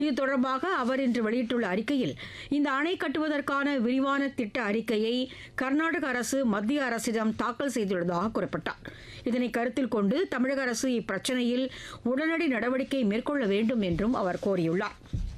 இது தொடர்பாக அவர் இன்று வெளியிட்டுள்ள அறிக்கையில் இந்த அணை கட்டுவதற்கான விரிவான திட்ட அறிக்கையை கர்நாடக அரசு மத்திய அரசிடம் தாக்கல் செய்துள்ளதாக குறிப்பிட்டார் இதனை கருத்தில் கொண்டு தமிழக அரசு இப்பிரச்சனையில் உடனடி நடவடிக்கை மேற்கொள்ள வேண்டும் என்றும் அவர் கோரியுள்ளார்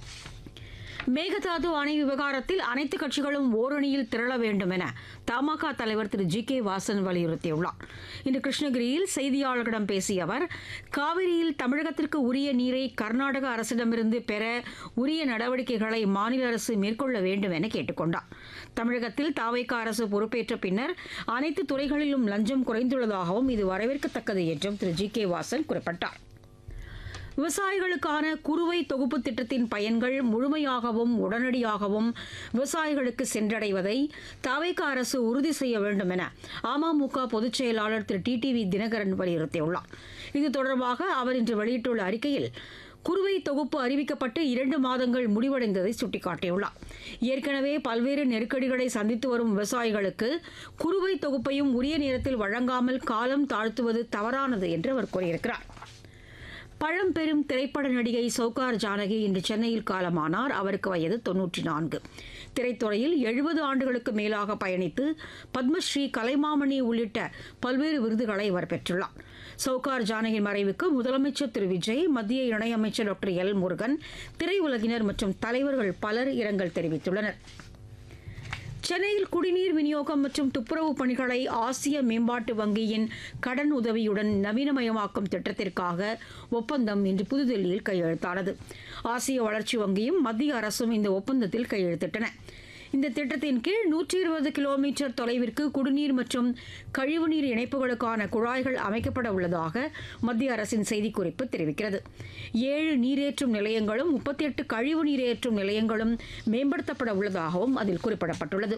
மேகதாது அணை விவகாரத்தில் அனைத்து கட்சிகளும் ஓரணியில் திரள வேண்டும் என தமாக தலைவர் திரு ஜி கே வாசன் வலியுறுத்தியுள்ளார் இன்று கிருஷ்ணகிரியில் செய்தியாளர்களிடம் பேசிய அவர் காவிரியில் தமிழகத்திற்கு உரிய நீரை கர்நாடக அரசிடமிருந்து பெற உரிய நடவடிக்கைகளை மாநில அரசு மேற்கொள்ள வேண்டும் என கேட்டுக்கொண்டார் தமிழகத்தில் தாவைக்கா அரசு பொறுப்பேற்ற பின்னர் அனைத்து துறைகளிலும் லஞ்சம் குறைந்துள்ளதாகவும் இது வரவேற்கத்தக்கது என்றும் திரு ஜி கே வாசன் குறிப்பிட்டார் விவசாயிகளுக்கான குறுவை தொகுப்பு திட்டத்தின் பயன்கள் முழுமையாகவும் உடனடியாகவும் விவசாயிகளுக்கு சென்றடைவதை தவைக்க அரசு உறுதி செய்ய வேண்டும் என அமமுக பொதுச் செயலாளர் திரு டிடிவி தினகரன் வலியுறுத்தியுள்ளார் இது தொடர்பாக அவர் இன்று வெளியிட்டுள்ள அறிக்கையில் குறுவை தொகுப்பு அறிவிக்கப்பட்டு இரண்டு மாதங்கள் முடிவடைந்ததை சுட்டிக்காட்டியுள்ளார் ஏற்கனவே பல்வேறு நெருக்கடிகளை சந்தித்து வரும் விவசாயிகளுக்கு குறுவை தொகுப்பையும் உரிய நேரத்தில் வழங்காமல் காலம் தாழ்த்துவது தவறானது என்று அவர் கூறியிருக்கிறார் பழம்பெரும் திரைப்பட நடிகை சௌகார் ஜானகி இன்று சென்னையில் காலமானார் அவருக்கு வயது தொன்னூற்றி நான்கு திரைத்துறையில் எழுபது ஆண்டுகளுக்கு மேலாக பயணித்து பத்மஸ்ரீ கலைமாமணி உள்ளிட்ட பல்வேறு விருதுகளை அவர் பெற்றுள்ளார் சௌகார் ஜானகி மறைவுக்கு முதலமைச்சர் திரு விஜய் மத்திய இணையமைச்சர் டாக்டர் எல் முருகன் திரையுலகினர் மற்றும் தலைவர்கள் பலர் இரங்கல் தெரிவித்துள்ளனர் சென்னையில் குடிநீர் விநியோகம் மற்றும் துப்புரவு பணிகளை ஆசிய மேம்பாட்டு வங்கியின் கடன் உதவியுடன் நவீனமயமாக்கும் திட்டத்திற்காக ஒப்பந்தம் இன்று புதுதில்லியில் கையெழுத்தானது ஆசிய வளர்ச்சி வங்கியும் மத்திய அரசும் இந்த ஒப்பந்தத்தில் கையெழுத்திட்டன இந்த திட்டத்தின் கீழ் நூற்றி இருபது கிலோமீட்டர் தொலைவிற்கு குடிநீர் மற்றும் கழிவுநீர் இணைப்புகளுக்கான குழாய்கள் அமைக்கப்பட உள்ளதாக மத்திய அரசின் செய்திக்குறிப்பு தெரிவிக்கிறது ஏழு நீரேற்றும் நிலையங்களும் முப்பத்தி எட்டு கழிவு நீரேற்றும் நிலையங்களும் மேம்படுத்தப்பட உள்ளதாகவும் அதில் குறிப்பிடப்பட்டுள்ளது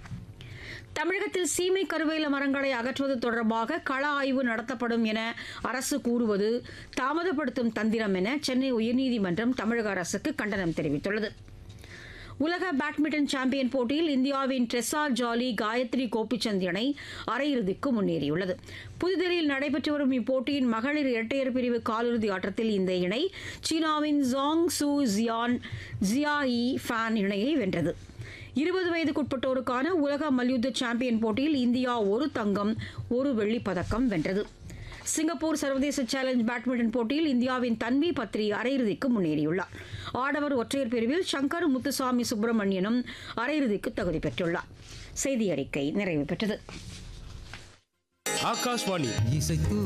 தமிழகத்தில் சீமை கருவேல மரங்களை அகற்றுவது தொடர்பாக கள ஆய்வு நடத்தப்படும் என அரசு கூறுவது தாமதப்படுத்தும் தந்திரம் என சென்னை உயர்நீதிமன்றம் தமிழக அரசுக்கு கண்டனம் தெரிவித்துள்ளது உலக பேட்மிண்டன் சாம்பியன் போட்டியில் இந்தியாவின் ட்ரெஸா ஜாலி காயத்ரி கோபிச்சந்த் இணை அரையிறுதிக்கு முன்னேறியுள்ளது புதுதில்லியில் நடைபெற்று வரும் இப்போட்டியின் மகளிர் இரட்டையர் பிரிவு காலிறுதி ஆட்டத்தில் இந்த இணை சீனாவின் ஜாங் சூ ஜியான் ஜியா இ ஃபேன் இணையை வென்றது இருபது வயதுக்குட்பட்டோருக்கான உலக மல்யுத்த சாம்பியன் போட்டியில் இந்தியா ஒரு தங்கம் ஒரு வெள்ளிப் பதக்கம் வென்றது சிங்கப்பூர் சர்வதேச சேலஞ்ச் பேட்மிண்டன் போட்டியில் இந்தியாவின் தன்வி பத்ரி அரையிறுதிக்கு முன்னேறியுள்ளார் ஆடவர் ஒற்றையர் பிரிவில் சங்கர் முத்துசாமி சுப்பிரமணியனும் அரையிறுதிக்கு தகுதி பெற்றுள்ளார் செய்தி அறிக்கை நிறைவு பெற்றது ஆகாஷ்வாணி இசைத்து